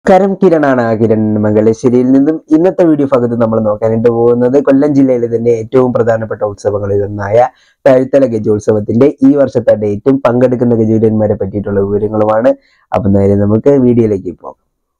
കരം കിരണാണ് ആ കിരൺ മംഗലശ്ശേരിയിൽ നിന്നും ഇന്നത്തെ വീഡിയോ ഭാഗത്ത് നമ്മൾ നോക്കാനായിട്ട് പോകുന്നത് കൊല്ലം ജില്ലയിലെ തന്നെ ഏറ്റവും പ്രധാനപ്പെട്ട ഉത്സവങ്ങളിൽ ഒന്നായ തഴുത്തല ഗജോത്സവത്തിന്റെ ഈ വർഷത്തെ ഡേറ്റും പങ്കെടുക്കുന്ന ഗജവീരന്മാരെ പറ്റിയിട്ടുള്ള വിവരങ്ങളുമാണ് അപ്പൊ നേരെ നമുക്ക് വീഡിയോയിലേക്ക് പോകാം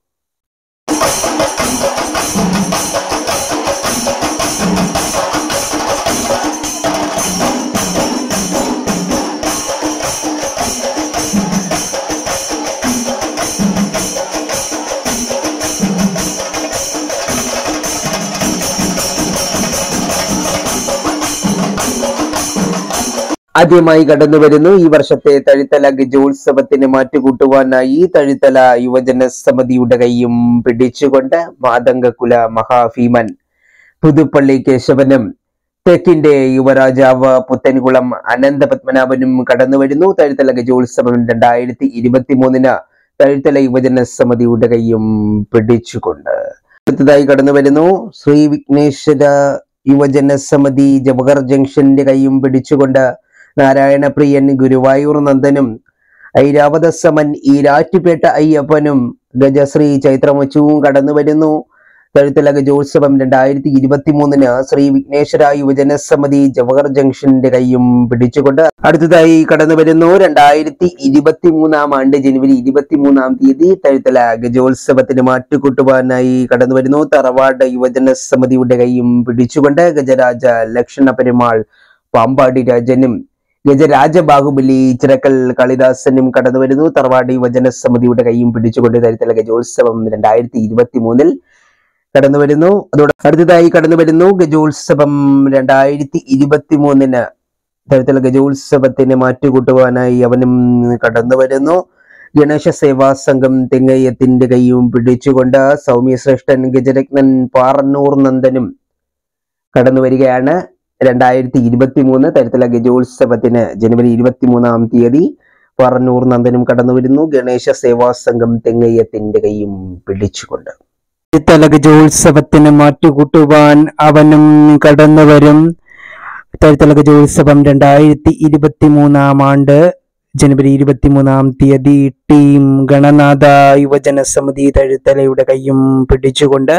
ആദ്യമായി കടന്നു വരുന്നു ഈ വർഷത്തെ തഴുത്തല ഗജോത്സവത്തിന് മാറ്റുകൂട്ടുവാനായി തഴുത്തല യുവജന സമിതിയുടെ കൈയും പിടിച്ചുകൊണ്ട് മാതങ്കകുല മഹാഭീമൻ പുതുപ്പള്ളി കേശവനും തെക്കിന്റെ യുവരാജാവ് പുത്തൻകുളം അനന്തപത്മനാഭനും കടന്നു വരുന്നു തഴുത്തല ഗജോത്സവം രണ്ടായിരത്തി ഇരുപത്തി മൂന്നിന് തഴുത്തല യുവജന സമിതിയുടെ കൈയും പിടിച്ചുകൊണ്ട് അടുത്തതായി കടന്നു വരുന്നു ശ്രീ വിഘ്നേശ്വര യുവജന സമിതി ജവഹർ ജംഗ്ഷന്റെ കൈയും പിടിച്ചുകൊണ്ട് നാരായണപ്രിയൻ ഗുരുവായൂർ നന്ദനും ഐരാവത സമൻ ഈരാറ്റുപേട്ട അയ്യപ്പനും ഗജശ്രീ ചൈത്രമച്ചുവും കടന്നു വരുന്നു തഴുത്തല ഗജോത്സവം രണ്ടായിരത്തി ഇരുപത്തി മൂന്നിന് ശ്രീ വിഘ്നേശ്വര യുവജന സമിതി ജവഹർ ജംഗ്ഷന്റെ കൈയും പിടിച്ചുകൊണ്ട് അടുത്തതായി കടന്നു വരുന്നു രണ്ടായിരത്തി ഇരുപത്തി മൂന്നാം ആണ്ട് ജനുവരി ഇരുപത്തി മൂന്നാം തീയതി തഴുത്തല ഗജോത്സവത്തിന് മാറ്റുകൂട്ടുവാനായി കടന്നു വരുന്നു തറവാട് യുവജന സമിതിയുടെ കൈയും പിടിച്ചുകൊണ്ട് ഗജരാജ ലക്ഷണ പെരുമാൾ പാമ്പാടി രാജനും ഗജരാജ ബാഹുബലി ചിറക്കൽ കാളിദാസനും കടന്നു വരുന്നു തറവാട് യുവജന സമിതിയുടെ കൈയും പിടിച്ചുകൊണ്ട് തരുത്തല ഗജോത്സവം രണ്ടായിരത്തി ഇരുപത്തി മൂന്നിൽ കടന്നു വരുന്നു അതോടെ അടുത്തതായി കടന്നു വരുന്നു ഗജോത്സവം രണ്ടായിരത്തി ഇരുപത്തി മൂന്നിന് തരത്തിലുള്ള ഗജോത്സവത്തിന് മാറ്റുകൂട്ടുവാനായി അവനും കടന്നു വരുന്നു ഗണേശ സേവാ സംഘം തെങ്ങയ്യത്തിന്റെ കൈയും പിടിച്ചുകൊണ്ട് സൗമ്യശ്രേഷ്ഠൻ ഗജരത്നൻ പാറന്നൂർ നന്ദനും കടന്നു വരികയാണ് രണ്ടായിരത്തി ഇരുപത്തി മൂന്ന് തരത്തിലുള്ള ഗജോത്സവത്തിന് ജനുവരി ഇരുപത്തി മൂന്നാം തീയതി പറന്നൂർ നന്ദനും കടന്നു വരുന്നു ഗണേശ സേവാ സംഘം തെങ്ങയ്യത്തിന്റെ കൈയും പിടിച്ചുകൊണ്ട് തല ഗജോത്സവത്തിന് മാറ്റുകൂട്ടുവാൻ അവനും കടന്നു വരും തഴുത്തല ഗജോത്സവം രണ്ടായിരത്തി ഇരുപത്തി മൂന്നാം ആണ്ട് ജനുവരി ഇരുപത്തി മൂന്നാം തീയതി ടീം ഗണനാഥ യുവജന സമിതി തഴുത്തലയുടെ കൈയും പിടിച്ചുകൊണ്ട്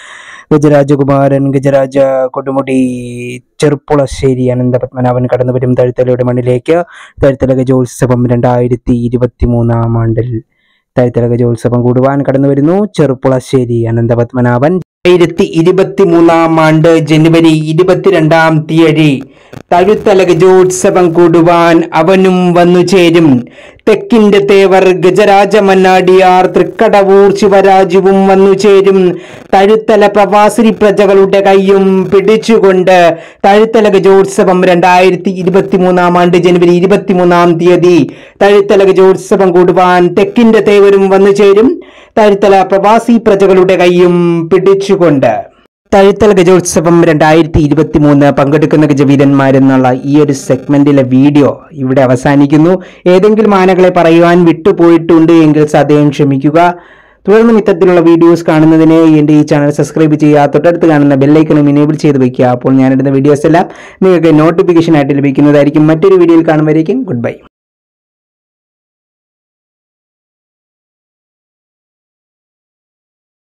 ഗജരാജകുമാരൻ ഗജരാജ കൊടുമുടി ചെറുപ്പുളശ്ശേരി അനന്തപത്മനാഭൻ കടന്നു വരും തഴുത്തലയുടെ മണ്ണിലേക്ക് തഴുത്തല ഗജോത്സവം രണ്ടായിരത്തി ഇരുപത്തി മൂന്നാം ആണ്ടിൽ തഴുത്തല ഗജോത്സവം കൂടുവാൻ കടന്നു വരുന്നു ചെറുപ്പുളശ്ശേരി അനന്തപത്മനാഭൻ ആയിരത്തി ഇരുപത്തി മൂന്നാം ആണ്ട് ജനുവരി ഇരുപത്തിരണ്ടാം തീയതി തഴുത്തല ഗജോത്സവം കൂടുവാൻ അവനും വന്നു ചേരും തെക്കിന്റെ തേവർ ഗജരാജ മന്നാടിയാർ തൃക്കടവൂർ ശിവരാജുവും വന്നു ചേരും തഴുത്തല പ്രവാസിനി പ്രജകളുടെ കൈയും പിടിച്ചുകൊണ്ട് തഴുത്തല ഗജോത്സവം രണ്ടായിരത്തി ഇരുപത്തി മൂന്നാം ആണ്ട് ജനുവരി ഇരുപത്തിമൂന്നാം തീയതി തഴുത്തല ഗജോത്സവം കൂടുവാൻ തെക്കിന്റെ തേവരും വന്നു ചേരും തഴുത്തല പ്രവാസി പ്രജകളുടെ കൈയും പിടിച്ചുകൊണ്ട് തഴുത്തല ഗജോത്സവം രണ്ടായിരത്തി ഇരുപത്തി മൂന്ന് പങ്കെടുക്കുന്ന ഗജവീരന്മാരെന്നുള്ള ഈ ഒരു സെഗ്മെന്റിലെ വീഡിയോ ഇവിടെ അവസാനിക്കുന്നു ഏതെങ്കിലും ആനകളെ പറയുവാൻ വിട്ടുപോയിട്ടുണ്ട് എങ്കിൽ സദയം ക്ഷമിക്കുക തുടർന്നും ഇത്തരത്തിലുള്ള വീഡിയോസ് കാണുന്നതിന് എൻ്റെ ഈ ചാനൽ സബ്സ്ക്രൈബ് ചെയ്യുക തൊട്ടടുത്ത് കാണുന്ന ബെല്ലൈക്കണും ഇനേബിൾ ചെയ്ത് വയ്ക്കുക അപ്പോൾ ഞാനിടുന്ന വീഡിയോസ് എല്ലാം നിങ്ങൾക്ക് നോട്ടിഫിക്കേഷൻ ആയിട്ട് ലഭിക്കുന്നതായിരിക്കും മറ്റൊരു വീഡിയോയിൽ കാണുമ്പോഴേക്കും ഗുഡ് ബൈ